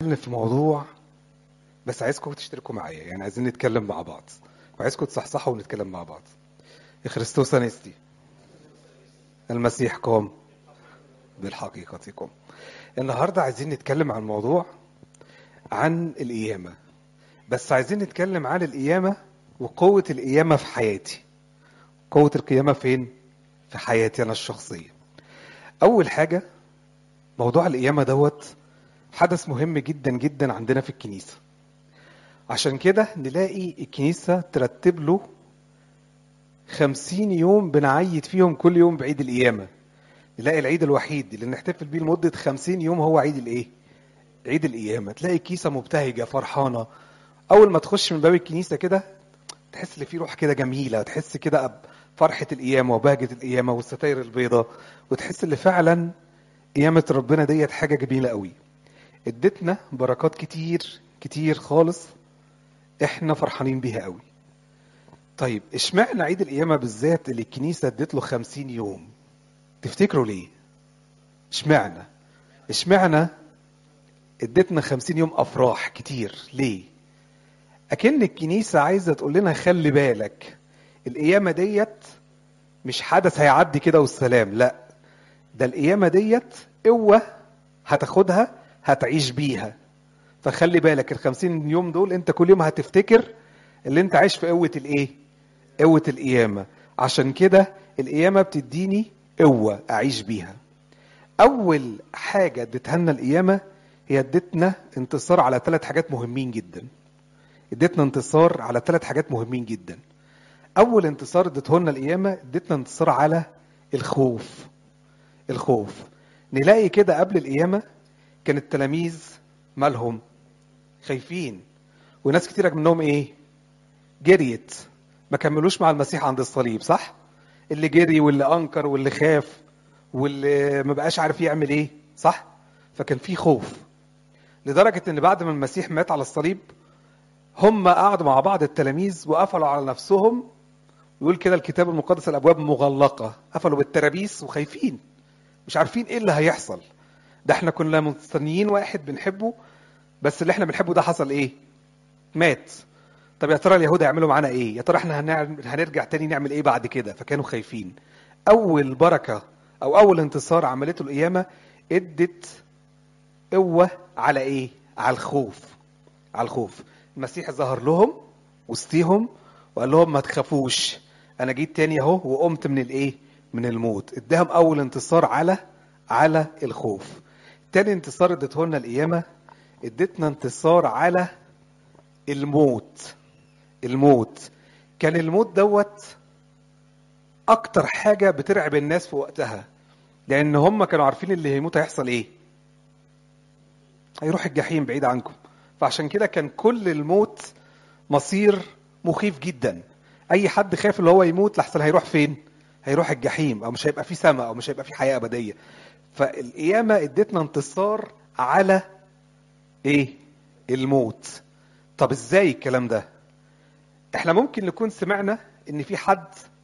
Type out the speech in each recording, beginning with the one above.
نتكلم في موضوع بس عايزكم تشتركوا معايا يعني عايزين نتكلم مع بعض وعايزكم تصحصحوا ونتكلم مع بعض خريستوس انستي المسيح قام بالحقيقة قام النهاردة عايزين نتكلم عن موضوع عن القيامة بس عايزين نتكلم عن القيامة وقوة القيامة في حياتي قوة القيامة فين؟ في حياتي أنا الشخصية أول حاجة موضوع القيامة دوت حدث مهم جدا جدا عندنا في الكنيسة عشان كده نلاقي الكنيسة ترتب له خمسين يوم بنعيد فيهم كل يوم بعيد القيامة نلاقي العيد الوحيد اللي نحتفل بيه لمدة خمسين يوم هو عيد الايه عيد القيامة تلاقي الكنيسة مبتهجة فرحانة أول ما تخش من باب الكنيسة كده تحس ان في روح كده جميلة تحس كده فرحة القيامة وبهجة القيامة والستاير البيضاء وتحس ان فعلا قيامة ربنا ديت حاجة جميلة قوي ادتنا بركات كتير كتير خالص احنا فرحانين بيها قوي طيب اشمعنى عيد القيامة بالذات اللي الكنيسة ادت له خمسين يوم تفتكروا ليه اشمعنى اشمعنى ادتنا خمسين يوم افراح كتير ليه اكن الكنيسة عايزة تقول لنا خلي بالك القيامة ديت مش حدث هيعدي كده والسلام لا ده القيامة ديت قوة هتاخدها هتعيش بيها فخلي بالك الخمسين يوم دول انت كل يوم هتفتكر اللي انت عايش في قوة الايه قوة القيامة عشان كده القيامة بتديني قوة اعيش بيها اول حاجة ادتها لنا القيامة هي ادتنا انتصار على ثلاث حاجات مهمين جدا ادتنا انتصار على ثلاث حاجات مهمين جدا اول انتصار ادته لنا القيامة ادتنا انتصار على الخوف الخوف نلاقي كده قبل القيامة كان التلاميذ مالهم خايفين وناس كتيرة منهم ايه جريت ما كملوش مع المسيح عند الصليب صح اللي جري واللي انكر واللي خاف واللي ما بقاش عارف يعمل ايه صح فكان في خوف لدرجة ان بعد ما المسيح مات على الصليب هم قعدوا مع بعض التلاميذ وقفلوا على نفسهم يقول كده الكتاب المقدس الابواب مغلقة قفلوا بالترابيس وخايفين مش عارفين ايه اللي هيحصل ده احنا كنا مستنيين واحد بنحبه بس اللي احنا بنحبه ده حصل ايه مات طب يا ترى اليهود هيعملوا معانا ايه يا ترى احنا هنرجع تاني نعمل ايه بعد كده فكانوا خايفين اول بركة او اول انتصار عملته القيامة ادت قوة على ايه على الخوف على الخوف المسيح ظهر لهم وسطيهم وقال لهم ما تخافوش انا جيت تاني اهو وقمت من الايه من الموت اداهم اول انتصار على على الخوف تاني انتصار ادته لنا القيامه ادتنا انتصار على الموت الموت كان الموت دوت اكتر حاجه بترعب الناس في وقتها لان هم كانوا عارفين اللي هيموت هيحصل ايه هيروح الجحيم بعيد عنكم فعشان كده كان كل الموت مصير مخيف جدا اي حد خاف اللي هو يموت لحسن هيروح فين هيروح الجحيم او مش هيبقى في سماء او مش هيبقى في حياه ابديه فالقيامه ادتنا انتصار على ايه الموت طب ازاي الكلام ده احنا ممكن نكون سمعنا ان في حد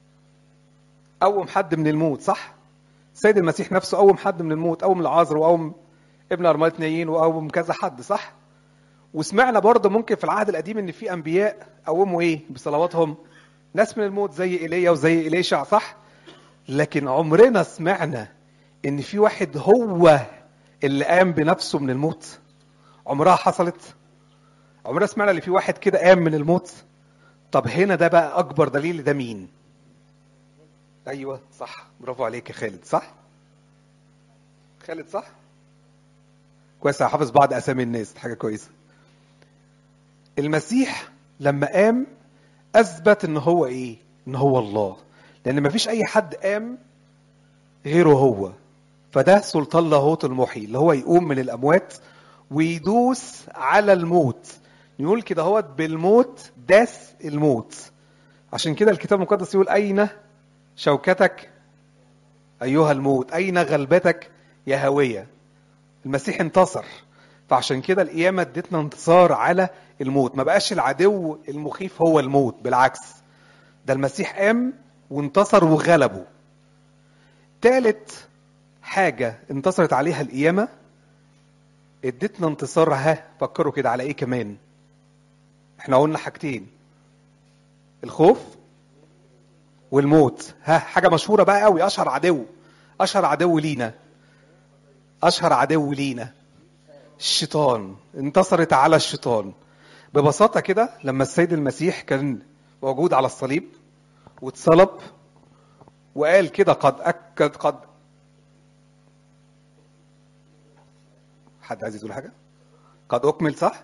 قوم حد من الموت صح سيد المسيح نفسه قوم حد من الموت قوم العازر وقوم ابن ارمله نايين وقوم كذا حد صح وسمعنا برضه ممكن في العهد القديم ان في انبياء قوموا ايه بصلواتهم ناس من الموت زي ايليا وزي اليشع صح لكن عمرنا سمعنا ان في واحد هو اللي قام بنفسه من الموت عمرها حصلت عمرنا سمعنا ان في واحد كده قام من الموت طب هنا ده بقى اكبر دليل ده مين ايوه صح برافو عليك يا خالد صح خالد صح كويس حافظ بعض اسامي الناس حاجه كويسه المسيح لما قام اثبت ان هو ايه ان هو الله لان مفيش اي حد قام غيره هو فده سلطان لاهوت المحيي اللي هو يقوم من الاموات ويدوس على الموت يقول كده هو بالموت داس الموت عشان كده الكتاب المقدس يقول اين شوكتك ايها الموت اين غلبتك يا هويه المسيح انتصر فعشان كده القيامه ادتنا انتصار على الموت ما بقاش العدو المخيف هو الموت بالعكس ده المسيح قام وانتصر وغلبه تالت حاجة انتصرت عليها القيامة اديتنا انتصار ها فكروا كده على ايه كمان احنا قلنا حاجتين الخوف والموت ها حاجه مشهوره بقى قوي اشهر عدو اشهر عدو لينا اشهر عدو لينا الشيطان انتصرت على الشيطان ببساطه كده لما السيد المسيح كان موجود على الصليب واتصلب وقال كده قد اكد قد حد عايز يقول حاجه قد اكمل صح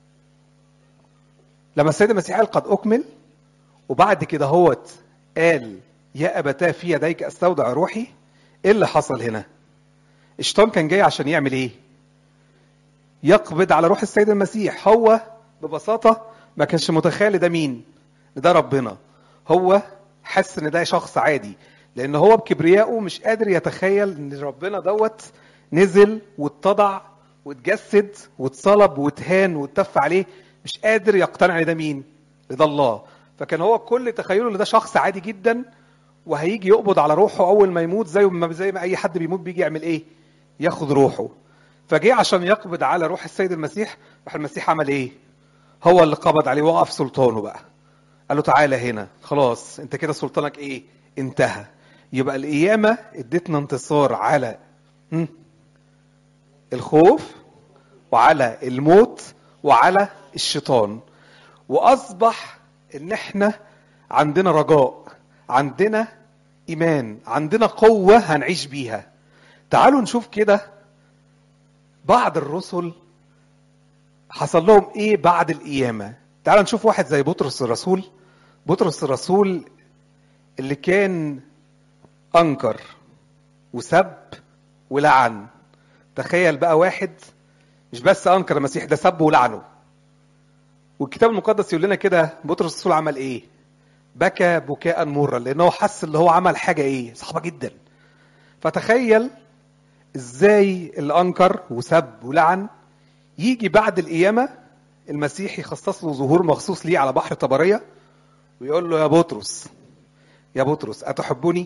لما السيد المسيح قال قد اكمل وبعد كده هوت قال يا ابتاه في يديك استودع روحي ايه اللي حصل هنا الشيطان كان جاي عشان يعمل ايه يقبض على روح السيد المسيح هو ببساطه ما كانش متخيل ده مين ده ربنا هو حس ان ده شخص عادي لان هو بكبريائه مش قادر يتخيل ان ربنا دوت نزل واتضع واتجسد واتصلب واتهان واتف عليه مش قادر يقتنع ان ده مين ده الله فكان هو كل تخيله ان ده شخص عادي جدا وهيجي يقبض على روحه اول ما يموت زي ما زي ما اي حد بيموت بيجي يعمل ايه ياخد روحه فجه عشان يقبض على روح السيد المسيح راح المسيح عمل ايه هو اللي قبض عليه وقف سلطانه بقى قال له تعالى هنا خلاص انت كده سلطانك ايه انتهى يبقى القيامه ادتنا انتصار على هم؟ الخوف وعلى الموت وعلى الشيطان واصبح ان احنا عندنا رجاء عندنا ايمان عندنا قوه هنعيش بيها تعالوا نشوف كده بعض الرسل حصل لهم ايه بعد القيامه تعالوا نشوف واحد زي بطرس الرسول بطرس الرسول اللي كان انكر وسب ولعن تخيل بقى واحد مش بس انكر المسيح ده سب ولعنه والكتاب المقدس يقول لنا كده بطرس الرسول عمل ايه بكى بكاء مرا لانه حس ان هو عمل حاجه ايه صعبه جدا فتخيل ازاي اللي انكر وسب ولعن يجي بعد القيامه المسيح يخصص له ظهور مخصوص ليه على بحر طبريه ويقول له يا بطرس يا بطرس اتحبني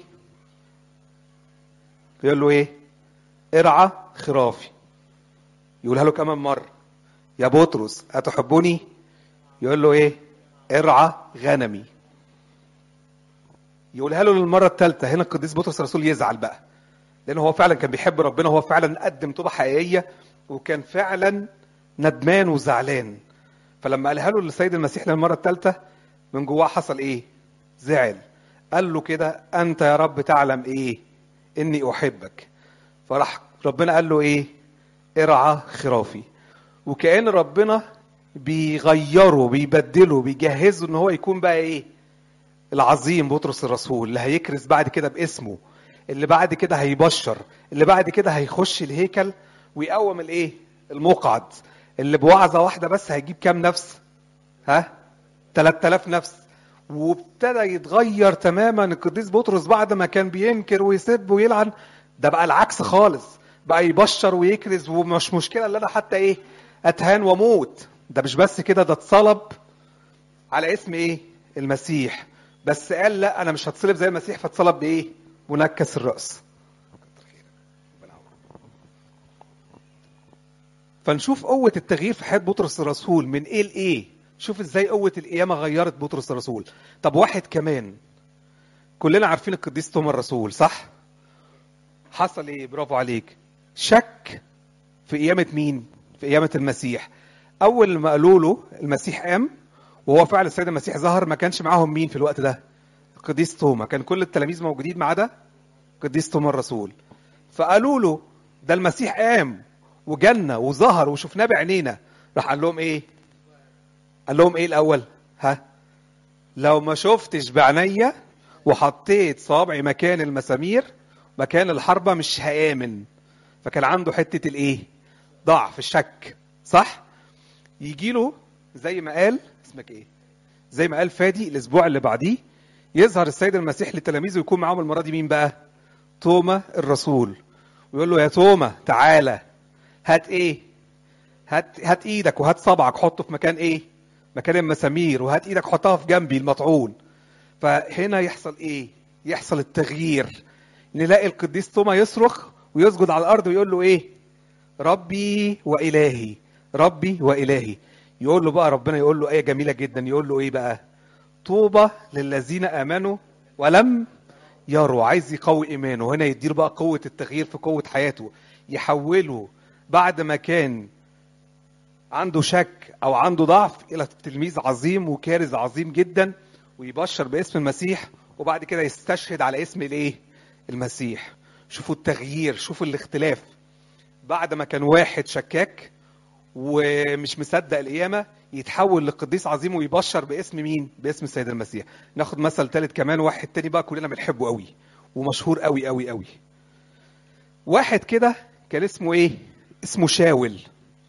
يقول له ايه ارعى خرافي يقولها له كمان مره يا بطرس اتحبني يقول له ايه ارعى غنمي يقولها له للمره الثالثه هنا القديس بطرس الرسول يزعل بقى لان هو فعلا كان بيحب ربنا هو فعلا قدم توبه حقيقيه وكان فعلا ندمان وزعلان فلما قالها له للسيد المسيح للمره الثالثه من جواه حصل ايه زعل قال له كده انت يا رب تعلم ايه اني احبك فراح ربنا قال له ايه ارعى خرافي وكأن ربنا بيغيره بيبدله بيجهزه ان هو يكون بقى ايه العظيم بطرس الرسول اللي هيكرز بعد كده باسمه اللي بعد كده هيبشر اللي بعد كده هيخش الهيكل ويقوم الايه المقعد اللي بوعظه واحده بس هيجيب كام نفس ها 3000 نفس وابتدى يتغير تماما القديس بطرس بعد ما كان بينكر ويسب ويلعن ده بقى العكس خالص بقى يبشر ويكرز ومش مشكله اللي انا حتى ايه اتهان واموت ده مش بس كده ده اتصلب على اسم ايه المسيح بس قال لا انا مش هتصلب زي المسيح فاتصلب بايه منكس الراس فنشوف قوة التغيير في حياة بطرس الرسول من ايه لايه شوف ازاي قوة القيامة غيرت بطرس الرسول طب واحد كمان كلنا عارفين القديس توما الرسول صح حصل ايه برافو عليك شك في قيامة مين في قيامة المسيح اول ما قالوا له المسيح قام وهو فعلا السيد المسيح ظهر ما كانش معاهم مين في الوقت ده القديس توما كان كل التلاميذ موجودين ما عدا القديس توما الرسول فقالوا له ده المسيح قام وجالنا وظهر وشفناه بعينينا راح قال لهم ايه قال لهم ايه الاول ها لو ما شفتش بعينيا وحطيت صابعي مكان المسامير مكان الحربة مش هآمن فكان عنده حتة الايه ضعف الشك صح يجي له زي ما قال اسمك ايه زي ما قال فادي الاسبوع اللي بعديه يظهر السيد المسيح لتلاميذه ويكون معاهم المره دي مين بقى توما الرسول ويقول له يا توما تعالى هات ايه هات هات ايدك وهات صبعك حطه في مكان ايه مكان المسامير وهات ايدك حطها في جنبي المطعون فهنا يحصل ايه يحصل التغيير نلاقي القديس توما يصرخ ويسجد على الارض ويقول له ايه ربي والهي ربي والهي يقول له بقى ربنا يقول له ايه جميله جدا يقول له ايه بقى طوبى للذين امنوا ولم يروا عايز يقوي ايمانه هنا يديله بقى قوه التغيير في قوه حياته يحوله بعد ما كان عنده شك او عنده ضعف الى تلميذ عظيم وكارز عظيم جدا ويبشر باسم المسيح وبعد كده يستشهد على اسم الايه المسيح شوفوا التغيير شوفوا الاختلاف بعد ما كان واحد شكاك ومش مصدق القيامة يتحول لقديس عظيم ويبشر باسم مين؟ باسم السيد المسيح. ناخد مثل ثالث كمان واحد تاني بقى كلنا بنحبه قوي ومشهور قوي قوي قوي. واحد كده كان اسمه ايه؟ اسمه شاول.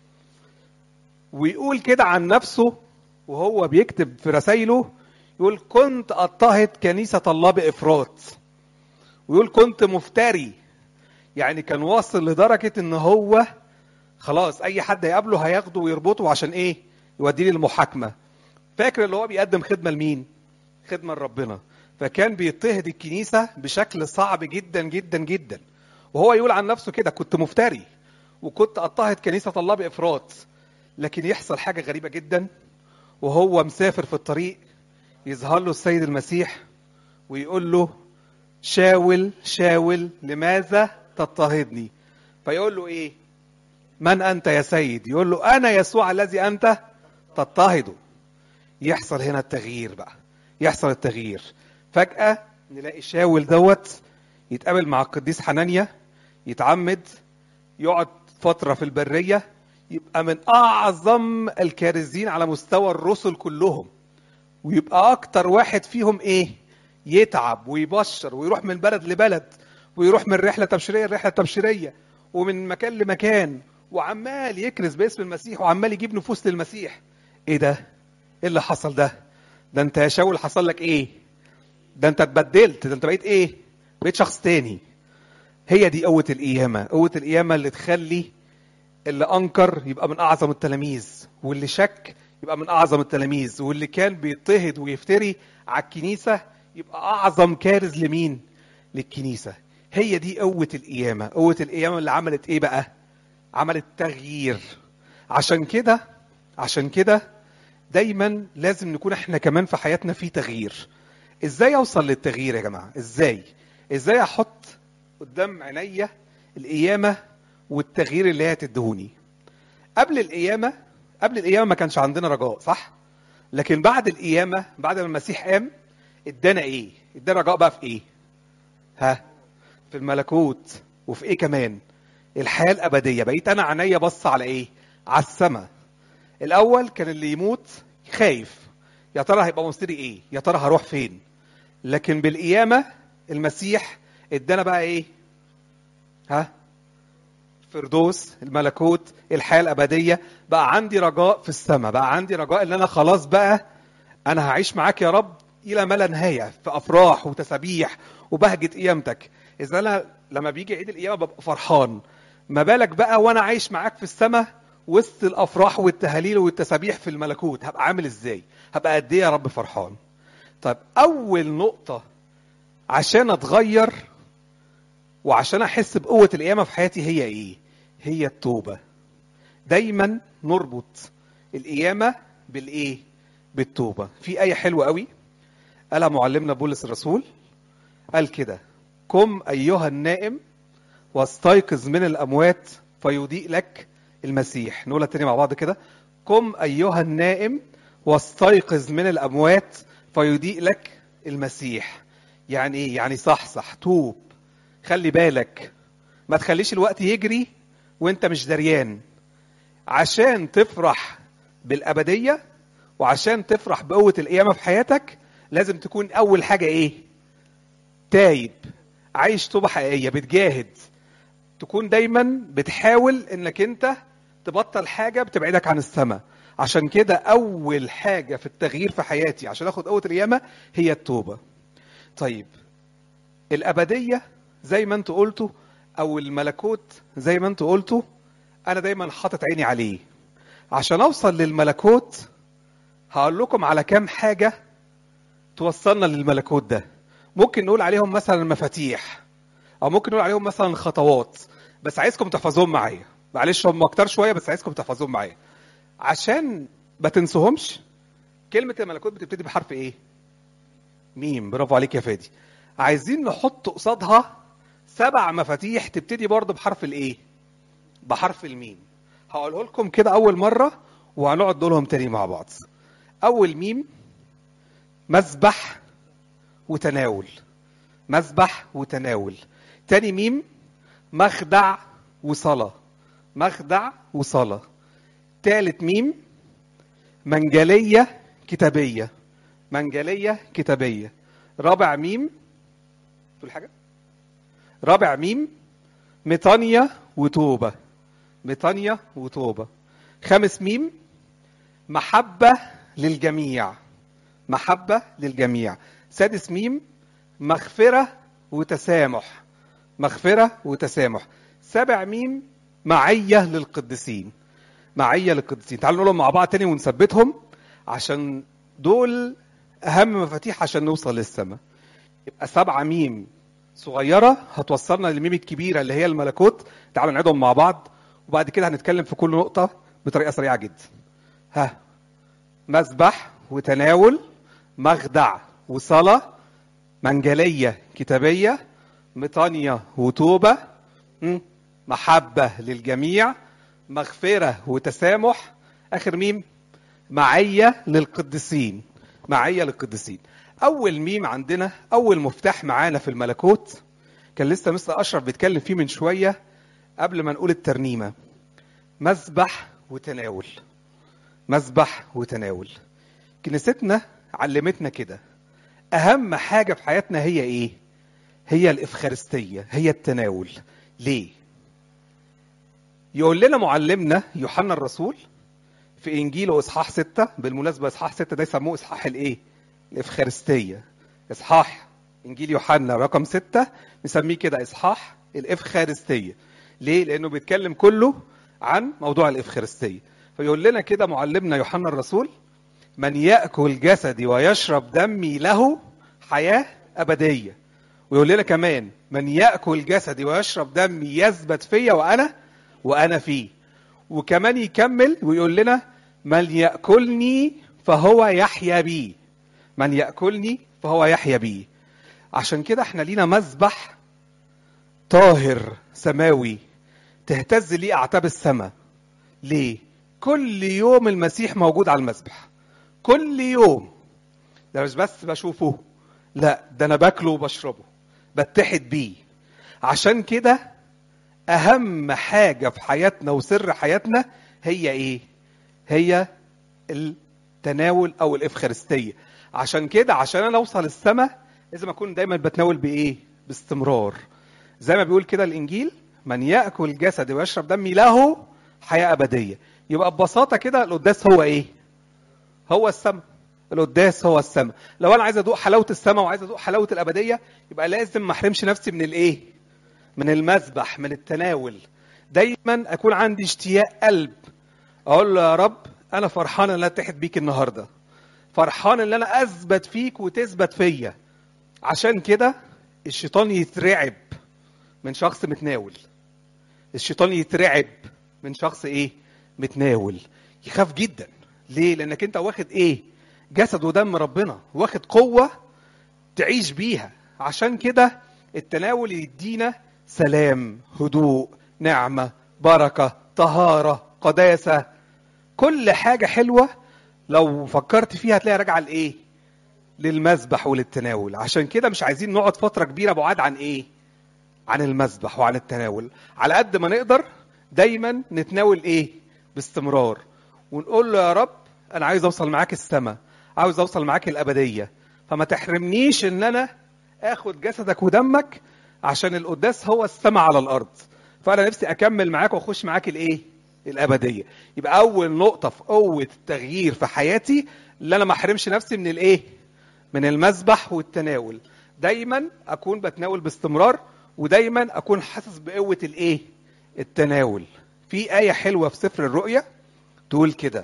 ويقول كده عن نفسه وهو بيكتب في رسايله يقول كنت اضطهد كنيسة الله بإفراط. ويقول كنت مفتري. يعني كان واصل لدرجة ان هو خلاص اي حد هيقابله هياخده ويربطه عشان ايه يوديه للمحاكمه فاكر اللي هو بيقدم خدمه لمين خدمه لربنا فكان بيضطهد الكنيسه بشكل صعب جدا جدا جدا وهو يقول عن نفسه كده كنت مفتري وكنت اضطهد كنيسه الله بافراط لكن يحصل حاجه غريبه جدا وهو مسافر في الطريق يظهر له السيد المسيح ويقول له شاول شاول لماذا تضطهدني فيقول له ايه من أنت يا سيد يقول له أنا يسوع الذي أنت تضطهده يحصل هنا التغيير بقى يحصل التغيير فجأة نلاقي شاول دوت يتقابل مع القديس حنانيا يتعمد يقعد فترة في البرية يبقى من أعظم الكارزين على مستوى الرسل كلهم ويبقى أكتر واحد فيهم إيه يتعب ويبشر ويروح من بلد لبلد ويروح من رحلة تبشيرية لرحلة تبشيرية ومن مكان لمكان وعمال يكرز باسم المسيح وعمال يجيب نفوس للمسيح ايه ده ايه اللي حصل ده ده انت يا شاول حصل لك ايه ده انت اتبدلت ده انت بقيت ايه بقيت شخص تاني هي دي قوة القيامة قوة القيامة اللي تخلي اللي أنكر يبقى من أعظم التلاميذ واللي شك يبقى من أعظم التلاميذ واللي كان بيضطهد ويفتري على الكنيسة يبقى أعظم كارز لمين للكنيسة هي دي قوة القيامة قوة القيامة اللي عملت ايه بقى عملت تغيير عشان كده عشان كده دايما لازم نكون احنا كمان في حياتنا في تغيير ازاي اوصل للتغيير يا جماعة ازاي ازاي احط قدام عينيا القيامة والتغيير اللي هي هتدهوني قبل القيامة قبل القيامة ما كانش عندنا رجاء صح لكن بعد القيامة بعد ما المسيح قام ادانا ايه ادانا رجاء بقى في ايه ها في الملكوت وفي ايه كمان الحياه الابديه بقيت انا عينيا بص على ايه على السماء الاول كان اللي يموت خايف يا ترى هيبقى مصيري ايه يا ترى هروح فين لكن بالقيامه المسيح ادانا بقى ايه ها فردوس الملكوت الحياه الابديه بقى عندي رجاء في السماء بقى عندي رجاء ان انا خلاص بقى انا هعيش معاك يا رب الى ما لا نهايه في افراح وتسابيح وبهجه قيامتك اذا انا لما بيجي عيد القيامه ببقى فرحان ما بالك بقى وانا عايش معاك في السماء وسط الافراح والتهاليل والتسابيح في الملكوت هبقى عامل ازاي هبقى قد ايه يا رب فرحان طيب اول نقطه عشان اتغير وعشان احس بقوه القيامه في حياتي هي ايه هي التوبه دايما نربط القيامه بالايه بالتوبه في ايه حلوه قوي قالها معلمنا بولس الرسول قال كده قم ايها النائم واستيقظ من الاموات فيضيء لك المسيح نقولها تاني مع بعض كده قم ايها النائم واستيقظ من الاموات فيضيء لك المسيح يعني ايه يعني صحصح توب خلي بالك ما تخليش الوقت يجري وانت مش دريان عشان تفرح بالابديه وعشان تفرح بقوه القيامه في حياتك لازم تكون اول حاجه ايه تايب عايش توبه حقيقيه بتجاهد تكون دايما بتحاول انك انت تبطل حاجه بتبعدك عن السماء عشان كده اول حاجه في التغيير في حياتي عشان اخد قوه القيامه هي التوبه طيب الابديه زي ما انتوا قلتوا او الملكوت زي ما انتوا قلتوا انا دايما حاطط عيني عليه عشان اوصل للملكوت هقول لكم على كام حاجه توصلنا للملكوت ده ممكن نقول عليهم مثلا مفاتيح او ممكن نقول عليهم مثلا خطوات بس عايزكم تحفظوهم معايا معلش هم اكتر شويه بس عايزكم تحفظوهم معايا عشان ما تنسوهمش كلمه الملكوت بتبتدي بحرف ايه ميم برافو عليك يا فادي عايزين نحط قصادها سبع مفاتيح تبتدي برضه بحرف الايه بحرف الميم هقوله لكم كده اول مره وهنقعد نقولهم تاني مع بعض اول ميم مسبح وتناول مسبح وتناول تاني ميم مخدع وصلاة مخدع وصلاة تالت ميم منجلية كتابية منجلية كتابية رابع ميم تقول حاجة رابع ميم ميطانيا وتوبة ميطانيا وتوبة خامس ميم محبة للجميع محبة للجميع سادس ميم مغفرة وتسامح مغفرة وتسامح سابع ميم معية للقديسين معية للقديسين تعالوا نقولهم مع بعض تاني ونثبتهم عشان دول أهم مفاتيح عشان نوصل للسماء يبقى سبعة ميم صغيرة هتوصلنا للميم الكبيرة اللي هي الملكوت تعالوا نعيدهم مع بعض وبعد كده هنتكلم في كل نقطة بطريقة سريعة جدا ها مسبح وتناول مخدع وصلاة منجلية كتابية ميطانيا وتوبة م? محبة للجميع مغفرة وتسامح آخر ميم معية للقديسين معية للقديسين أول ميم عندنا أول مفتاح معانا في الملكوت كان لسه مستر أشرف بيتكلم فيه من شوية قبل ما نقول الترنيمة مسبح وتناول مسبح وتناول كنيستنا علمتنا كده أهم حاجة في حياتنا هي إيه؟ هي الإفخارستية هي التناول ليه؟ يقول لنا معلمنا يوحنا الرسول في إنجيله إصحاح ستة بالمناسبة إصحاح ستة ده يسموه إصحاح الإيه؟ الإفخارستية إصحاح إنجيل يوحنا رقم ستة نسميه كده إصحاح الإفخارستية ليه؟ لأنه بيتكلم كله عن موضوع الإفخارستية فيقول لنا كده معلمنا يوحنا الرسول من يأكل جسدي ويشرب دمي له حياة أبدية ويقول لنا كمان من يأكل جسدي ويشرب دمي يثبت فيا وأنا وأنا فيه وكمان يكمل ويقول لنا من يأكلني فهو يحيا بي من يأكلني فهو يحيا بي عشان كده احنا لينا مذبح طاهر سماوي تهتز ليه أعتاب السماء ليه؟ كل يوم المسيح موجود على المذبح كل يوم ده مش بس بشوفه لا ده انا باكله وبشربه بتحد بيه عشان كده اهم حاجه في حياتنا وسر حياتنا هي ايه هي التناول او الافخارستيه عشان كده عشان انا اوصل السماء لازم اكون دايما بتناول بايه باستمرار زي ما بيقول كده الانجيل من ياكل جسدي ويشرب دمي له حياه ابديه يبقى ببساطه كده القداس هو ايه هو السماء القداس هو السماء لو انا عايز ادوق حلاوه السماء وعايز ادوق حلاوه الابديه يبقى لازم ما احرمش نفسي من الايه من المذبح من التناول دايما اكون عندي اشتياق قلب اقول له يا رب انا فرحان ان انا اتحد بيك النهارده فرحان ان انا اثبت فيك وتثبت فيا عشان كده الشيطان يترعب من شخص متناول الشيطان يترعب من شخص ايه متناول يخاف جدا ليه لانك انت واخد ايه جسد ودم ربنا واخد قوه تعيش بيها عشان كده التناول يدينا سلام هدوء نعمه بركه طهاره قداسه كل حاجه حلوه لو فكرت فيها هتلاقيها راجعه لايه للمذبح وللتناول عشان كده مش عايزين نقعد فتره كبيره بعاد عن ايه عن المذبح وعن التناول على قد ما نقدر دايما نتناول ايه باستمرار ونقول له يا رب انا عايز اوصل معاك السماء عاوز اوصل معاك الابديه فما تحرمنيش ان انا اخد جسدك ودمك عشان القداس هو السماء على الارض فانا نفسي اكمل معاك واخش معاك الايه الابديه يبقى اول نقطه في قوه التغيير في حياتي اللي انا ما احرمش نفسي من الايه من المذبح والتناول دايما اكون بتناول باستمرار ودايما اكون حاسس بقوه الايه التناول في ايه حلوه في سفر الرؤيا تقول كده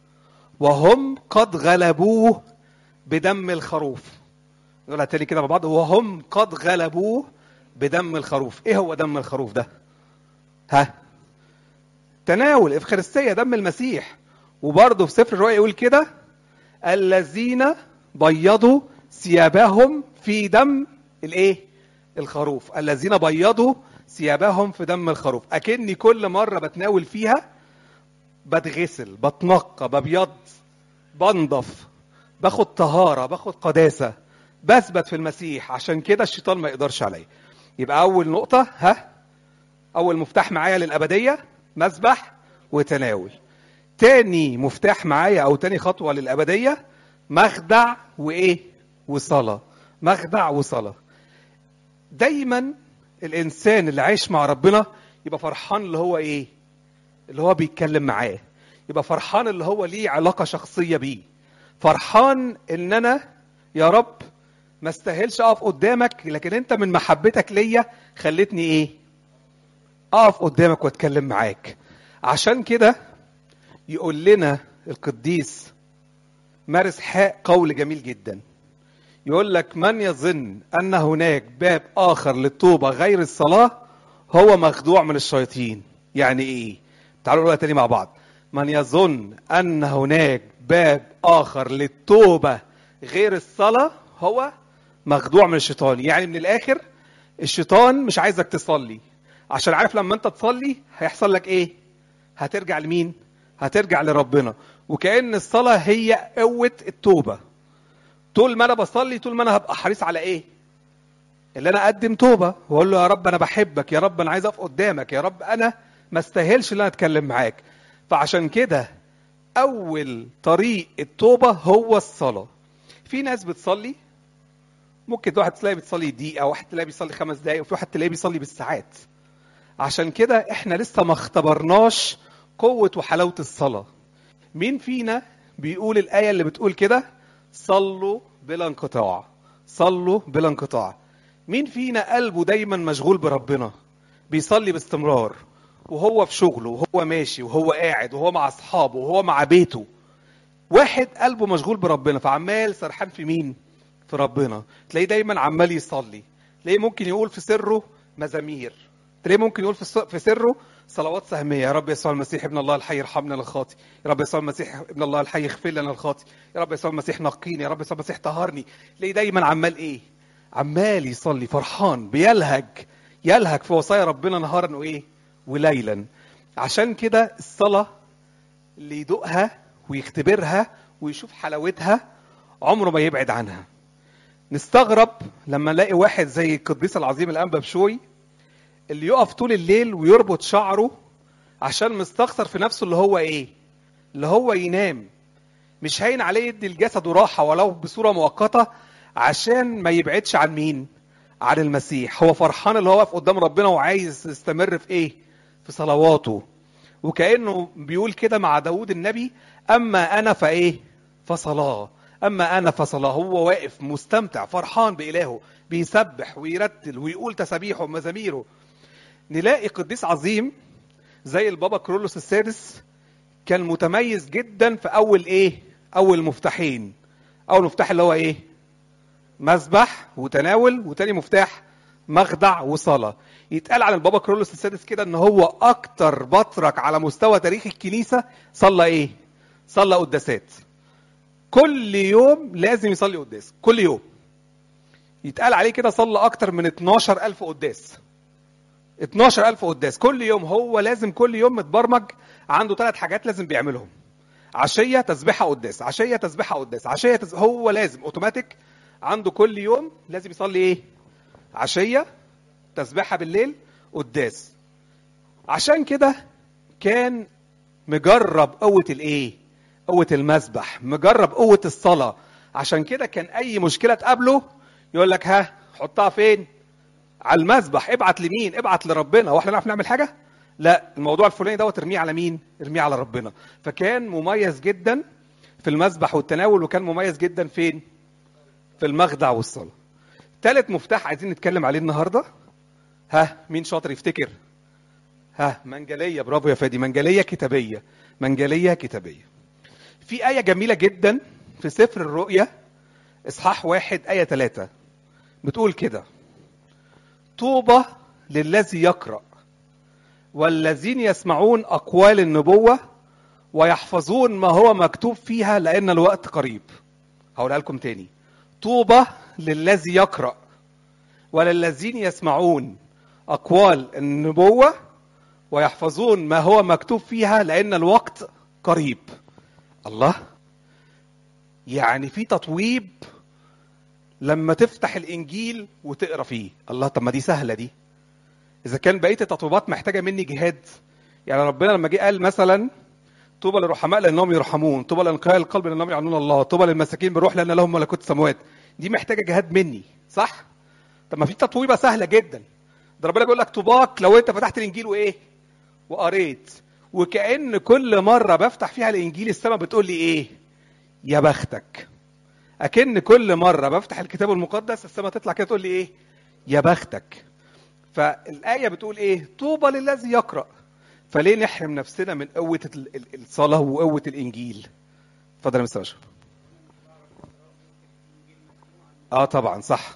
وهم قد غلبوه بدم الخروف نقولها تاني كده مع بعض وهم قد غلبوه بدم الخروف ايه هو دم الخروف ده ها تناول افخارستيه دم المسيح وبرضه في سفر الرؤيا يقول كده الذين بيضوا ثيابهم في دم الايه الخروف الذين بيضوا ثيابهم في دم الخروف اكني كل مره بتناول فيها بتغسل بتنقى ببيض بنضف باخد طهاره باخد قداسه بثبت في المسيح عشان كده الشيطان ما يقدرش عليا يبقى اول نقطه ها اول مفتاح معايا للابديه مسبح وتناول تاني مفتاح معايا او تاني خطوه للابديه مخدع وايه وصلاه مخدع وصلاه دايما الانسان اللي عايش مع ربنا يبقى فرحان اللي هو ايه اللي هو بيتكلم معاه يبقى فرحان اللي هو ليه علاقه شخصيه بيه فرحان ان انا يا رب ما استاهلش اقف قدامك لكن انت من محبتك ليا خلتني ايه اقف قدامك واتكلم معاك عشان كده يقول لنا القديس مارس حاء قول جميل جدا يقول لك من يظن ان هناك باب اخر للتوبه غير الصلاه هو مخدوع من الشياطين يعني ايه تعالوا نقولها تاني مع بعض من يظن ان هناك باب اخر للتوبه غير الصلاه هو مخدوع من الشيطان يعني من الاخر الشيطان مش عايزك تصلي عشان عارف لما انت تصلي هيحصل لك ايه هترجع لمين هترجع لربنا وكأن الصلاة هي قوة التوبة طول ما انا بصلي طول ما انا هبقى حريص على ايه اللي انا اقدم توبة واقول له يا رب انا بحبك يا رب انا عايز اقف قدامك يا رب انا ما استاهلش ان انا اتكلم معاك فعشان كده اول طريق التوبة هو الصلاة في ناس بتصلي ممكن واحد تلاقي بتصلي دقيقة واحد تلاقي بيصلي خمس دقايق وفي واحد تلاقيه بيصلي بالساعات عشان كده احنا لسه ما اختبرناش قوة وحلاوة الصلاة مين فينا بيقول الآية اللي بتقول كده صلوا بلا انقطاع صلوا بلا انقطاع مين فينا قلبه دايما مشغول بربنا بيصلي باستمرار وهو في شغله وهو ماشي وهو قاعد وهو مع اصحابه وهو مع بيته واحد قلبه مشغول بربنا فعمال سرحان في مين في ربنا تلاقيه دايما عمال يصلي تلاقيه ممكن يقول في سره مزامير تلاقيه ممكن يقول في سره صلوات سهمية يا رب يسوع المسيح ابن الله الحي ارحمنا للخاطي يا رب يسوع المسيح ابن الله الحي اغفر لنا الخاطي يا رب يسوع المسيح نقيني يا رب يسوع المسيح طهرني تلاقيه دايما عمال ايه عمال يصلي فرحان بيلهج يلهج في وصايا ربنا نهارا وايه وليلا عشان كده الصلاة اللي يدوقها ويختبرها ويشوف حلاوتها عمره ما يبعد عنها نستغرب لما نلاقي واحد زي القديس العظيم الانبا بشوي اللي يقف طول الليل ويربط شعره عشان مستخسر في نفسه اللي هو ايه اللي هو ينام مش هين عليه يدي الجسد راحة ولو بصورة مؤقتة عشان ما يبعدش عن مين عن المسيح هو فرحان اللي هو واقف قدام ربنا وعايز يستمر في ايه في صلواته وكأنه بيقول كده مع داود النبي أما أنا فإيه فصلاة أما أنا فصلاة هو واقف مستمتع فرحان بإلهه بيسبح ويرتل ويقول تسابيحه ومزاميره نلاقي قديس عظيم زي البابا كرولوس السادس كان متميز جدا في اول ايه اول مفتاحين اول مفتاح اللي هو ايه مسبح وتناول وتاني مفتاح مخدع وصلاة يتقال عن البابا كرولوس السادس كده ان هو اكتر بطرك على مستوى تاريخ الكنيسة صلى ايه صلى قداسات كل يوم لازم يصلي قداس كل يوم يتقال عليه كده صلى اكتر من 12000 قداس 12000 قداس كل يوم هو لازم كل يوم متبرمج عنده ثلاث حاجات لازم بيعملهم عشيه تسبيحه قداس عشيه تسبيحه قداس عشيه تز... هو لازم اوتوماتيك عنده كل يوم لازم يصلي ايه عشيه تسبيحه بالليل قداس عشان كده كان مجرب قوه الايه قوه المسبح مجرب قوه الصلاه عشان كده كان اي مشكله تقابله يقول لك ها حطها فين على المسبح ابعت لمين ابعت لربنا واحنا نعرف نعمل حاجه لا الموضوع الفلاني دوت ارميه على مين ارميه على ربنا فكان مميز جدا في المسبح والتناول وكان مميز جدا فين في المخدع والصلاه ثالث مفتاح عايزين نتكلم عليه النهارده ها مين شاطر يفتكر ها منجليه برافو يا فادي منجليه كتابيه منجليه كتابيه في ايه جميله جدا في سفر الرؤيا اصحاح واحد ايه ثلاثة بتقول كده طوبى للذي يقرأ والذين يسمعون اقوال النبوه ويحفظون ما هو مكتوب فيها لان الوقت قريب هقولها لكم تاني طوبى للذي يقرا وللذين يسمعون اقوال النبوه ويحفظون ما هو مكتوب فيها لان الوقت قريب الله يعني في تطويب لما تفتح الانجيل وتقرا فيه الله طب ما دي سهله دي اذا كان بقيه التطويبات محتاجه مني جهاد يعني ربنا لما جه قال مثلا طوبى للرحماء لانهم يرحمون طوبى لانقياء القلب لانهم يعلمون الله طوبى للمساكين بالروح لان لهم ملكوت السماوات دي محتاجه جهاد مني صح طب ما في تطويبه سهله جدا ده ربنا بيقول لك طوباك لو انت فتحت الانجيل وايه وقريت وكأن كل مرة بفتح فيها الإنجيل السماء بتقول لي إيه؟ يا بختك. أكن كل مرة بفتح الكتاب المقدس السماء تطلع كده تقول لي إيه؟ يا بختك. فالآية بتقول إيه؟ طوبى للذي يقرأ. فليه نحرم نفسنا من قوة ال- ال- الصلاة وقوة الإنجيل؟ اتفضل يا مستر أشرف. اه طبعا صح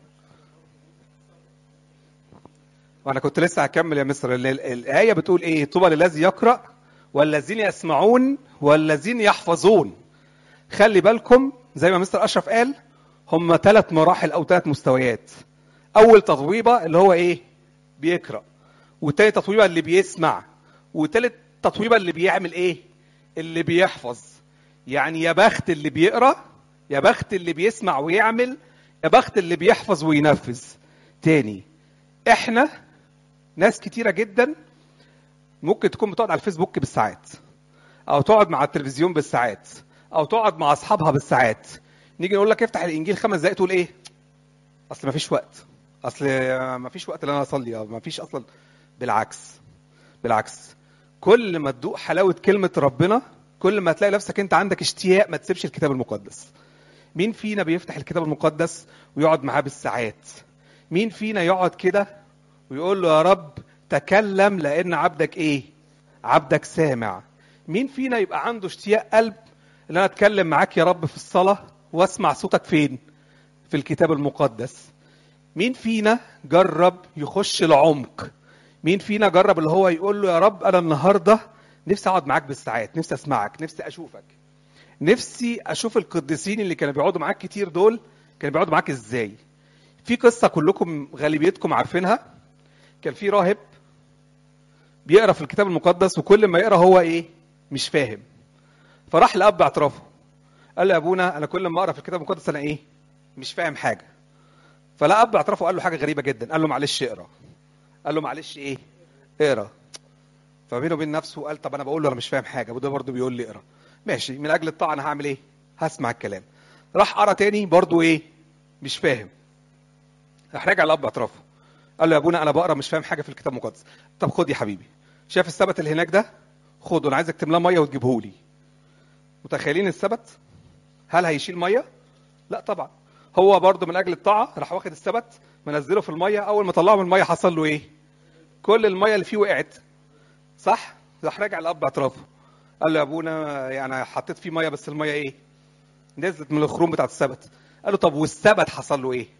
وانا كنت لسه هكمل يا مستر ال- ال- الايه بتقول ايه طوبى للذي يقرا والذين يسمعون والذين يحفظون خلي بالكم زي ما مستر اشرف قال هم ثلاث مراحل او ثلاث مستويات اول تطويبه اللي هو ايه بيقرا والتاني تطويبه اللي بيسمع وتالت تطويبه اللي بيعمل ايه اللي بيحفظ يعني يا بخت اللي بيقرا يا بخت اللي بيسمع ويعمل يا بخت اللي بيحفظ وينفذ تاني احنا ناس كتيره جدا ممكن تكون بتقعد على الفيسبوك بالساعات او تقعد مع التلفزيون بالساعات او تقعد مع اصحابها بالساعات نيجي نقول لك افتح الانجيل خمس دقائق تقول ايه اصل ما فيش وقت اصل ما فيش وقت ان انا اصلي أو ما فيش اصلا بالعكس بالعكس كل ما تدوق حلاوه كلمه ربنا كل ما تلاقي نفسك انت عندك اشتياق ما تسيبش الكتاب المقدس مين فينا بيفتح الكتاب المقدس ويقعد معاه بالساعات مين فينا يقعد كده ويقول له يا رب تكلم لان عبدك ايه عبدك سامع مين فينا يبقى عنده اشتياق قلب ان انا اتكلم معاك يا رب في الصلاه واسمع صوتك فين في الكتاب المقدس مين فينا جرب يخش العمق مين فينا جرب اللي هو يقول له يا رب انا النهارده نفسي اقعد معاك بالساعات نفسي اسمعك نفسي اشوفك نفسي اشوف القديسين اللي كانوا بيقعدوا معاك كتير دول كانوا بيقعدوا معاك ازاي في قصه كلكم غالبيتكم عارفينها كان في راهب بيقرا في الكتاب المقدس وكل ما يقرا هو ايه مش فاهم فراح لاب اعترافه قال له يا ابونا انا كل ما اقرا في الكتاب المقدس انا ايه مش فاهم حاجه فلا اب اعترافه قال له حاجه غريبه جدا قال له معلش اقرا قال له معلش ايه اقرا فبينه وبين نفسه قال طب انا بقول له انا مش فاهم حاجه وده برضه بيقول لي اقرا ماشي من اجل الطاعه انا هعمل ايه هسمع الكلام راح قرا تاني برضه ايه مش فاهم راح راجع لاب اعترافه قال له يا ابونا انا بقرا مش فاهم حاجه في الكتاب المقدس طب خد يا حبيبي شايف السبت اللي هناك ده خده انا عايزك تملاه ميه وتجيبه لي متخيلين السبت هل هيشيل ميه لا طبعا هو برضه من اجل الطاعه راح واخد السبت منزله في الميه اول ما طلعه من الميه حصل له ايه كل الميه اللي فيه وقعت صح راح راجع لاب اعترافه قال له يا ابونا يعني حطيت فيه ميه بس الميه ايه نزلت من الخروم بتاعت السبت قال له طب والسبت حصل له ايه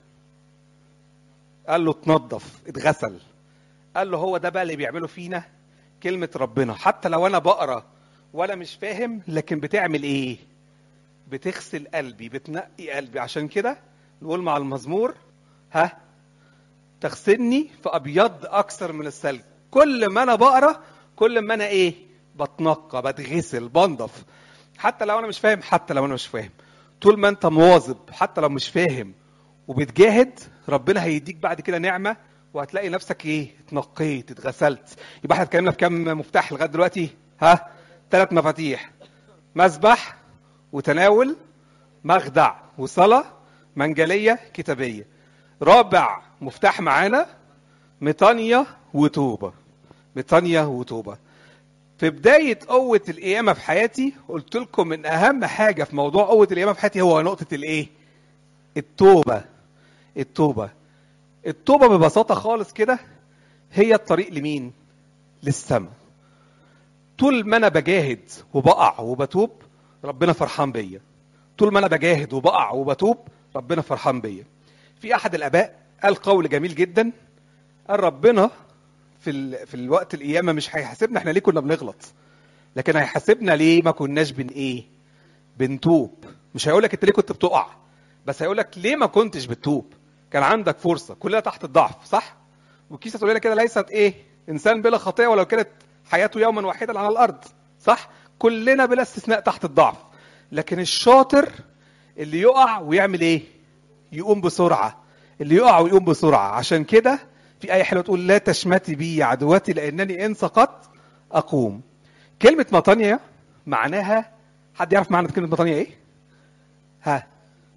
قال له اتنضف اتغسل قال له هو ده بقى اللي بيعمله فينا كلمة ربنا حتى لو أنا بقرا وأنا مش فاهم لكن بتعمل إيه؟ بتغسل قلبي بتنقي قلبي عشان كده نقول مع المزمور ها تغسلني فأبيض أكثر من الثلج كل ما أنا بقرا كل ما أنا إيه؟ بتنقى بتغسل بنضف حتى لو أنا مش فاهم حتى لو أنا مش فاهم طول ما أنت مواظب حتى لو مش فاهم وبتجاهد ربنا هيديك بعد كده نعمه وهتلاقي نفسك ايه اتنقيت اتغسلت يبقى احنا اتكلمنا في كام مفتاح لغايه دلوقتي ها ثلاث مفاتيح مسبح وتناول مخدع وصلاه منجليه كتابيه رابع مفتاح معانا ميطانيا وتوبه ميطانيا وتوبه في بداية قوة القيامة في حياتي قلت لكم من أهم حاجة في موضوع قوة القيامة في حياتي هو نقطة الإيه؟ التوبة التوبة التوبة ببساطة خالص كده هي الطريق لمين؟ للسماء طول ما أنا بجاهد وبقع وبتوب ربنا فرحان بيا طول ما أنا بجاهد وبقع وبتوب ربنا فرحان بيا في أحد الآباء قال قول جميل جدا قال ربنا في في ال... في الوقت القيامه مش هيحاسبنا احنا ليه كنا بنغلط لكن هيحاسبنا ليه ما كناش بن ايه بنتوب مش هيقول لك انت ليه كنت بتقع بس هيقول لك ليه ما كنتش بتتوب كان عندك فرصه كلنا تحت الضعف صح والكيسه تقول لنا كده ليست ايه انسان بلا خطيه ولو كانت حياته يوما واحدا على الارض صح كلنا بلا استثناء تحت الضعف لكن الشاطر اللي يقع ويعمل ايه يقوم بسرعه اللي يقع ويقوم بسرعه عشان كده في ايه حلوه تقول لا تشمتي بي يا عدوتي لانني ان سقطت اقوم كلمه مطانيا معناها حد يعرف معنى كلمه مطانيا ايه ها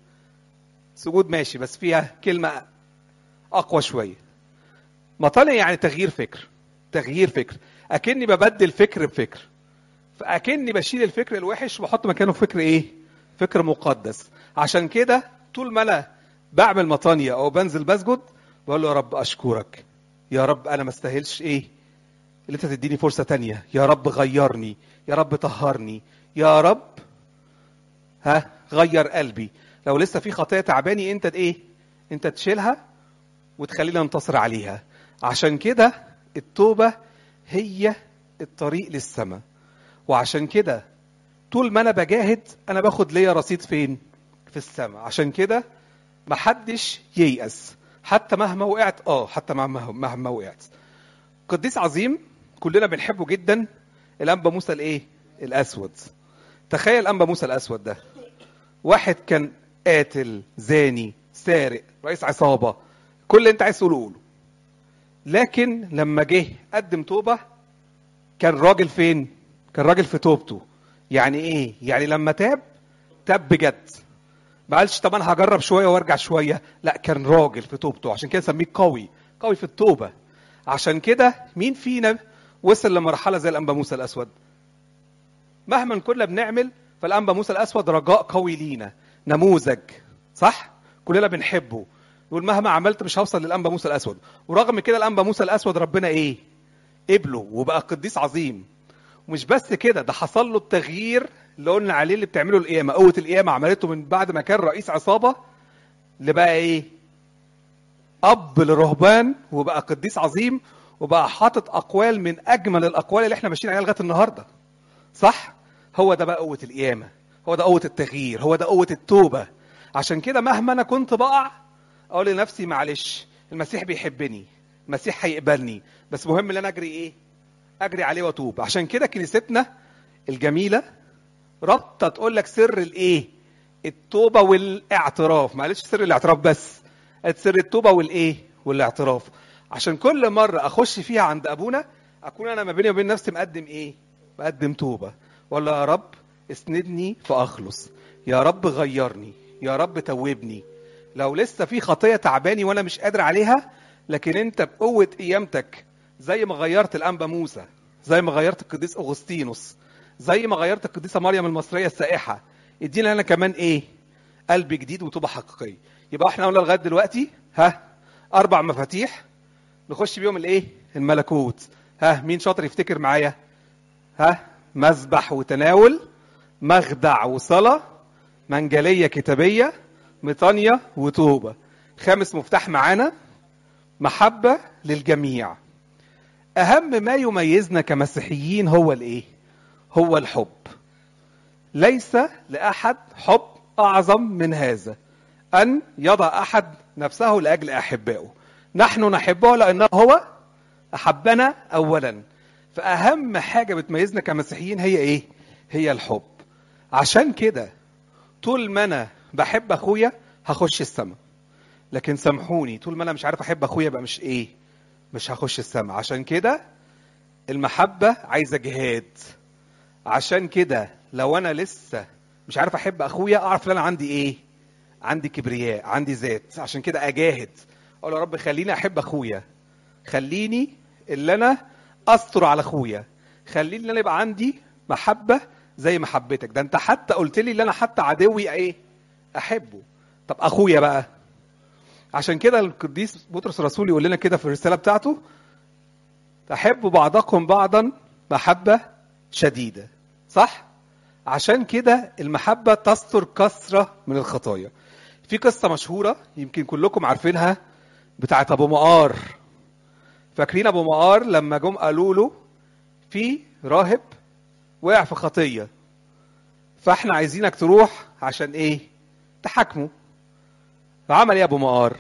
سجود ماشي بس فيها كلمه اقوى شويه مطانيا يعني تغيير فكر تغيير فكر اكني ببدل فكر بفكر فاكني بشيل الفكر الوحش واحط مكانه فكر ايه فكر مقدس عشان كده طول ما انا بعمل مطانية او بنزل بسجد بقول له يا رب اشكرك يا رب انا ما استاهلش ايه اللي انت تديني فرصة تانية يا رب غيرني يا رب طهرني يا رب ها غير قلبي لو لسه في خطية تعباني انت ايه انت تشيلها وتخليني انتصر عليها عشان كده التوبة هي الطريق للسماء وعشان كده طول ما انا بجاهد انا باخد ليا رصيد فين في السماء عشان كده محدش ييأس حتى مهما وقعت اه حتى مهما مهما وقعت قديس عظيم كلنا بنحبه جدا الانبا موسى الايه الاسود تخيل انبا موسى الاسود ده واحد كان قاتل زاني سارق رئيس عصابه كل اللي انت عايز تقوله قوله لكن لما جه قدم توبه كان راجل فين كان راجل في توبته يعني ايه يعني لما تاب تاب بجد ما قالش طب انا هجرب شويه وارجع شويه لا كان راجل في توبته عشان كده سميه قوي قوي في التوبه عشان كده مين فينا وصل لمرحله زي الانبا موسى الاسود مهما كنا بنعمل فالانبا موسى الاسود رجاء قوي لينا نموذج صح كلنا بنحبه يقول مهما عملت مش هوصل للانبا موسى الاسود ورغم كده الانبا موسى الاسود ربنا ايه قبله وبقى قديس عظيم ومش بس كده ده حصل له التغيير اللي قلنا عليه اللي بتعمله القيامه قوه القيامه عملته من بعد ما كان رئيس عصابه لبقى ايه اب لرهبان وبقى قديس عظيم وبقى حاطط اقوال من اجمل الاقوال اللي احنا ماشيين عليها لغايه النهارده صح هو ده بقى قوه القيامه هو ده قوه التغيير هو ده قوه التوبه عشان كده مهما انا كنت بقع اقول لنفسي معلش المسيح بيحبني المسيح هيقبلني بس مهم ان انا اجري ايه اجري عليه واتوب عشان كده كنيستنا الجميله رابطه تقول لك سر الايه التوبه والاعتراف معلش سر الاعتراف بس سر التوبه والايه والاعتراف عشان كل مره اخش فيها عند ابونا اكون انا ما بيني وبين نفسي مقدم ايه مقدم توبه ولا يا رب اسندني فاخلص يا رب غيرني يا رب توبني لو لسه في خطيه تعباني وانا مش قادر عليها لكن انت بقوه قيامتك زي ما غيرت الانبا موسى زي ما غيرت القديس اغسطينوس زي ما غيرت القديسه مريم المصريه السائحه ادينا انا كمان ايه قلب جديد وتوبه حقيقيه يبقى احنا قلنا لغايه دلوقتي ها اربع مفاتيح نخش بيهم الايه الملكوت ها مين شاطر يفتكر معايا ها مذبح وتناول مخدع وصلاه منجليه كتابيه ميطانيا وتوبه خامس مفتاح معانا محبه للجميع اهم ما يميزنا كمسيحيين هو الايه هو الحب ليس لاحد حب اعظم من هذا ان يضع احد نفسه لاجل احبائه نحن نحبه لانه هو احبنا اولا فاهم حاجه بتميزنا كمسيحيين هي ايه هي الحب عشان كده طول ما انا بحب اخويا هخش السماء لكن سامحوني طول ما انا مش عارف احب اخويا بقى مش ايه مش هخش السماء عشان كده المحبة عايزة جهاد عشان كده لو انا لسه مش عارف احب اخويا اعرف ان انا عندي ايه عندي كبرياء عندي ذات عشان كده اجاهد اقول يا رب خليني احب اخويا خليني اللي انا استر على اخويا خليني ان انا يبقى عندي محبة زي محبتك ده انت حتى قلت لي ان انا حتى عدوي ايه احبه طب اخويا بقى عشان كده القديس بطرس الرسول يقول لنا كده في الرساله بتاعته تحبوا بعضكم بعضا محبه شديده صح عشان كده المحبه تستر كثره من الخطايا في قصه مشهوره يمكن كلكم عارفينها بتاعت ابو مقار فاكرين ابو مقار لما جم قالوا له في راهب وقع في خطيه فاحنا عايزينك تروح عشان ايه تحاكمه فعمل ايه ابو مقار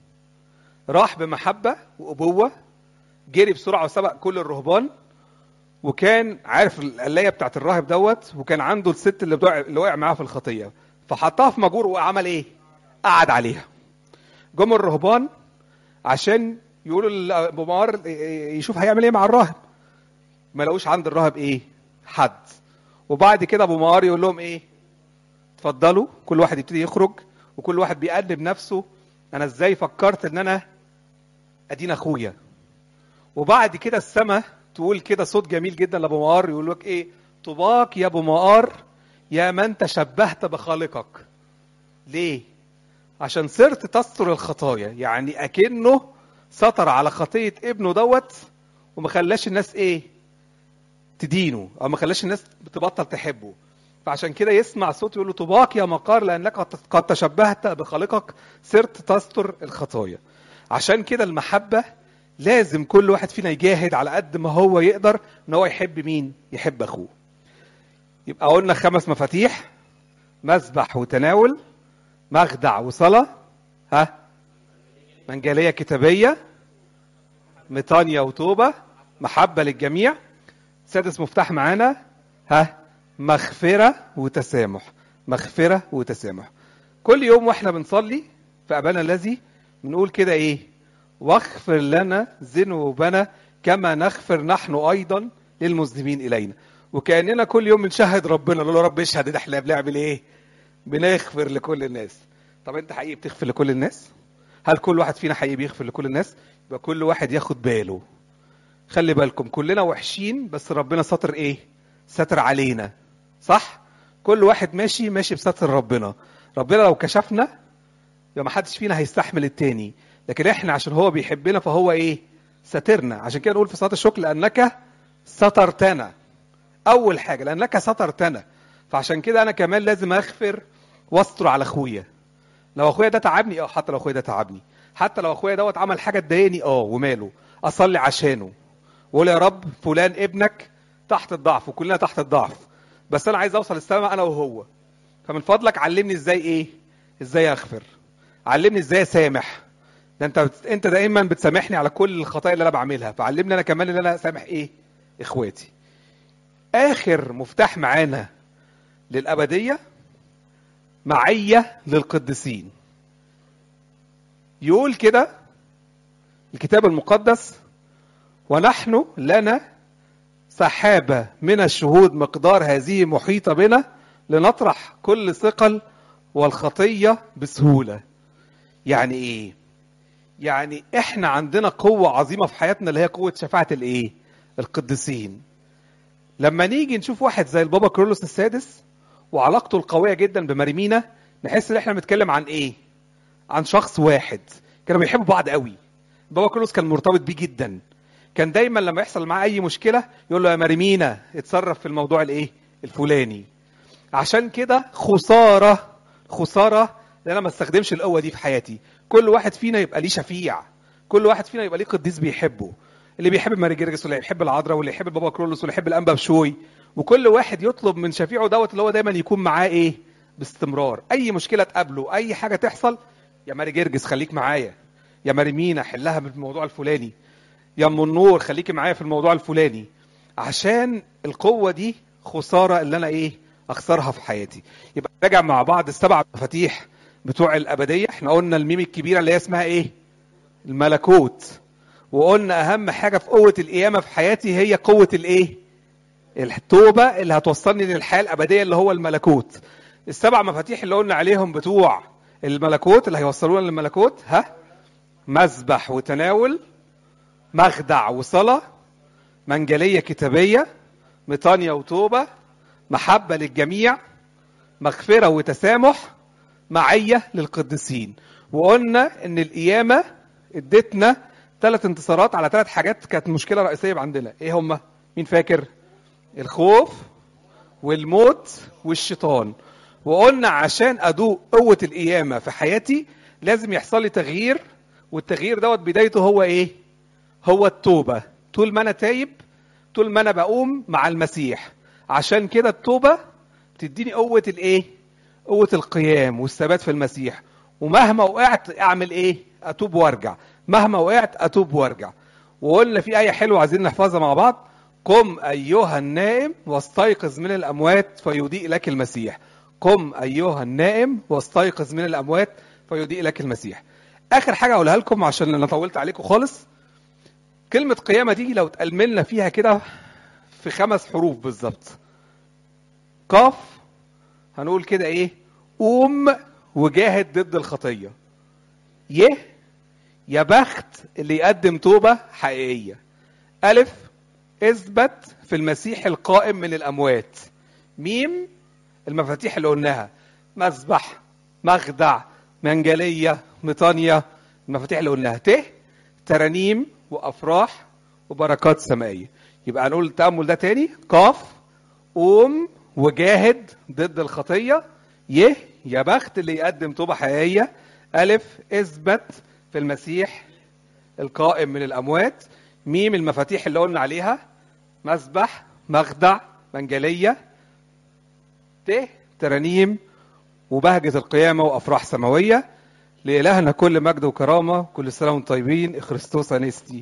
راح بمحبه وابوه جري بسرعه وسبق كل الرهبان وكان عارف القلايه بتاعت الراهب دوت وكان عنده الست اللي بتوع اللي وقع معاها في الخطيه فحطها في مجور وعمل ايه قعد عليها جم الرهبان عشان يقولوا لابو مقار يشوف هيعمل ايه مع الراهب ما لقوش عند الراهب ايه حد وبعد كده ابو مقار يقول لهم ايه اتفضلوا كل واحد يبتدي يخرج وكل واحد بيقلب نفسه انا ازاي فكرت ان انا ادين اخويا وبعد كده السماء تقول كده صوت جميل جدا لابو مقار يقول لك ايه طباك يا ابو مقار يا من تشبهت بخالقك ليه عشان صرت تستر الخطايا يعني اكنه سطر على خطيه ابنه دوت وما خلاش الناس ايه تدينه او ما خلاش الناس تبطل تحبه فعشان كده يسمع صوت يقول له طباك يا مقار لانك قد تشبهت بخالقك صرت تستر الخطايا عشان كده المحبه لازم كل واحد فينا يجاهد على قد ما هو يقدر ان هو يحب مين يحب اخوه يبقى قلنا خمس مفاتيح مسبح وتناول مخدع وصلاة ها منجلية كتابية ميطانيا وتوبة محبة للجميع سادس مفتاح معانا ها مغفرة وتسامح مغفرة وتسامح كل يوم واحنا بنصلي في أبانا الذي بنقول كده ايه واغفر لنا ذنوبنا كما نغفر نحن أيضا للمذنبين إلينا وكأننا كل يوم بنشهد ربنا نقول له رب اشهد ده احنا بنعمل ايه بنغفر لكل الناس طب انت حقيقي بتغفر لكل الناس هل كل واحد فينا حقيقي بيغفر لكل الناس يبقى كل واحد ياخد باله خلي بالكم كلنا وحشين بس ربنا ساتر ايه ساتر علينا صح كل واحد ماشي ماشي بستر ربنا ربنا لو كشفنا يبقى ما حدش فينا هيستحمل التاني لكن احنا عشان هو بيحبنا فهو ايه ساترنا عشان كده نقول في صلاه الشكر لانك سترتنا اول حاجه لانك سترتنا فعشان كده انا كمان لازم اغفر واستر على اخويا لو اخويا ده تعبني اه حتى لو اخويا ده تعبني حتى لو اخويا دوت عمل حاجه تضايقني اه وماله اصلي عشانه واقول يا رب فلان ابنك تحت الضعف وكلنا تحت الضعف بس انا عايز اوصل السماء انا وهو فمن فضلك علمني ازاي ايه ازاي اغفر علمني ازاي اسامح ده انت انت دايما بتسامحني على كل الخطايا اللي انا بعملها فعلمني انا كمان ان انا اسامح ايه اخواتي اخر مفتاح معانا للابديه معيه للقديسين يقول كده الكتاب المقدس ونحن لنا سحابه من الشهود مقدار هذه محيطه بنا لنطرح كل ثقل والخطيه بسهوله يعني ايه يعني احنا عندنا قوه عظيمه في حياتنا اللي هي قوه شفاعه الايه القديسين لما نيجي نشوف واحد زي البابا كرولوس السادس وعلاقته القويه جدا بمريمينا نحس ان احنا بنتكلم عن ايه عن شخص واحد كانوا بيحبوا بعض قوي بابا كرولوس كان مرتبط بيه جدا كان دايما لما يحصل معاه اي مشكله يقول له يا مريمينا اتصرف في الموضوع الايه الفلاني عشان كده خساره خساره ان انا ما استخدمش القوه دي في حياتي كل واحد فينا يبقى ليه شفيع كل واحد فينا يبقى ليه قديس بيحبه اللي بيحب ماري جرجس واللي يحب العذراء واللي يحب البابا كرولوس واللي يحب الانبا بشوي وكل واحد يطلب من شفيعه دوت اللي هو دايما يكون معاه ايه باستمرار اي مشكله تقابله اي حاجه تحصل يا ماري جرجس خليك معايا يا ماري مينا حلها بالموضوع الفلاني يا ام النور خليكي معايا في الموضوع الفلاني عشان القوه دي خساره اللي انا ايه اخسرها في حياتي يبقى راجع مع بعض السبع مفاتيح بتوع الابديه احنا قلنا الميم الكبيره اللي هي اسمها ايه الملكوت وقلنا اهم حاجه في قوه القيامه في حياتي هي قوه الايه التوبه اللي هتوصلني للحياه الابديه اللي هو الملكوت السبع مفاتيح اللي قلنا عليهم بتوع الملكوت اللي هيوصلونا للملكوت ها مسبح وتناول مخدع وصلاه منجليه كتابيه ميطانيا وتوبه محبه للجميع مغفره وتسامح معيه للقديسين وقلنا ان القيامه ادتنا ثلاث انتصارات على ثلاث حاجات كانت مشكله رئيسيه عندنا ايه هما مين فاكر الخوف والموت والشيطان وقلنا عشان ادوق قوه القيامه في حياتي لازم يحصل لي تغيير والتغيير دوت بدايته هو ايه هو التوبة طول ما أنا تايب طول ما أنا بقوم مع المسيح عشان كده التوبة تديني قوة الإيه؟ قوة القيام والثبات في المسيح ومهما وقعت أعمل إيه؟ أتوب وأرجع مهما وقعت أتوب وأرجع وقلنا في آية حلوة عايزين نحفظها مع بعض قم أيها النائم واستيقظ من الأموات فيضيء لك المسيح قم أيها النائم واستيقظ من الأموات فيضيء لك المسيح آخر حاجة أقولها لكم عشان أنا طولت عليكم خالص كلمة قيامة دي لو اتألملنا فيها كده في خمس حروف بالظبط قاف هنقول كده ايه قوم وجاهد ضد الخطية يه يا بخت اللي يقدم توبة حقيقية ألف اثبت في المسيح القائم من الأموات ميم المفاتيح اللي قلناها مسبح مخدع منجلية مطانية المفاتيح اللي قلناها ت ترانيم وأفراح وبركات سمائية يبقى هنقول التأمل ده تاني قاف قوم وجاهد ضد الخطية يه يا بخت اللي يقدم توبة حقيقية ألف اثبت في المسيح القائم من الأموات ميم المفاتيح اللي قلنا عليها مسبح مخدع منجلية ت ترانيم وبهجة القيامة وأفراح سماوية لإلهنا كل مجد وكرامة كل سنة وانتم طيبين خريستوس أنستي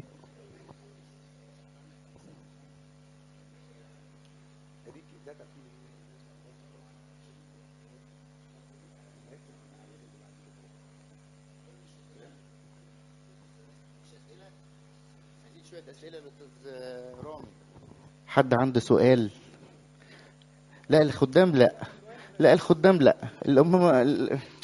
شوية أسئلة للأستاذ رامي حد عنده سؤال لا الخدام لا لا الخدام لا الأمم